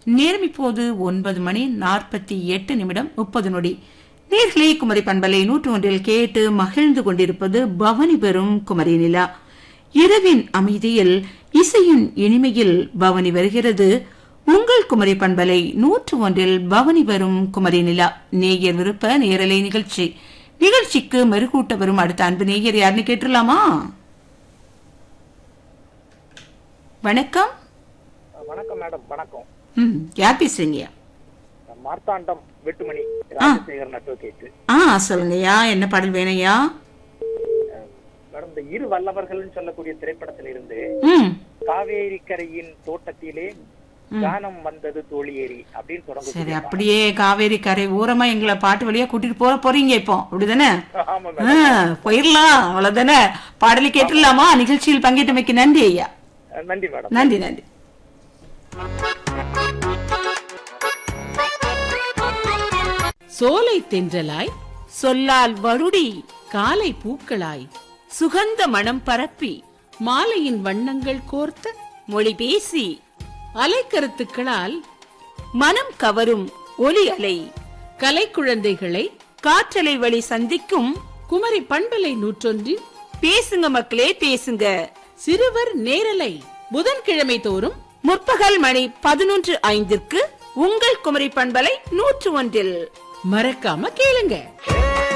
நேரம் இப்போது ஒன்பது மணி நாற்பத்தி எட்டு நிமிடம் முப்பது நொடி நேர்களே குமரி பண்பலை நூற்று ஒன்றில் கேட்டு மகிழ்ந்து கொண்டிருப்பது பவனி பெறும் குமரி நிலா இரவின் அமைதியில் இசையின் இனிமையில் பவனி வருகிறது உங்கள் குமரி பண்பலை நூற்று ஒன்றில் பவனி வரும் குமரி நிலா நேயர் விருப்ப நேரலை நிகழ்ச்சி நிகழ்ச்சிக்கு மெருகூட்ட வரும் அடுத்த அன்பு நேயர் யாருன்னு கேட்டுலாமா வணக்கம் வணக்கம் மேடம் வணக்கம் ம் யார் பேசுறீங்க மார்த்தாண்டம் வெட்டுமணி ராஜசேகரன் அட்வொகேட் ஆ சொல்லுங்கய்யா என்ன பாடல் வேணையா மேடம் இந்த இரு வல்லவர்கள்னு சொல்லக்கூடிய திரைப்படத்தில் இருந்து ம் காவேரி கரையின் தோட்டத்திலே கானம் வந்தது தோழியேரி அப்படின்னு சரி தொடங்கக்கூடிய அப்படியே காவேரி கரை ஓரமா எங்களை பாட்டு வழியா கூட்டிட்டு போற போறீங்க இப்போ அப்படிதானே பாடல். ஆமா ஆ, மேடம் போயிடலாம் அவ்வளவுதானே பாடலை கேட்டுடலாமா நிகழ்ச்சியில் பங்கேற்றமைக்கு நன்றி ஐயா நன்றி மேடம் நன்றி நன்றி சோலை தென்றலாய் சொல்லால் வருடி காலை பூக்களாய் சுகந்த மனம் பரப்பி மாலையின் வண்ணங்கள் கோர்த்த மொழி பேசி அலைக்கருத்துக்களால் மனம் கவரும் ஒலி அலை கலைக்குழந்தைகளை காற்றலை வழி சந்திக்கும் குமரி பண்பலை நூற்றொன்றின் பேசுங்க மக்களே பேசுங்க சிறுவர் நேரலை புதன்கிழமை தோறும் முற்பகல் மணி பதினொன்று ஐந்திற்கு உங்கள் குமரி பண்பலை நூற்று ஒன்றில் மறக்காம கேளுங்க ஏ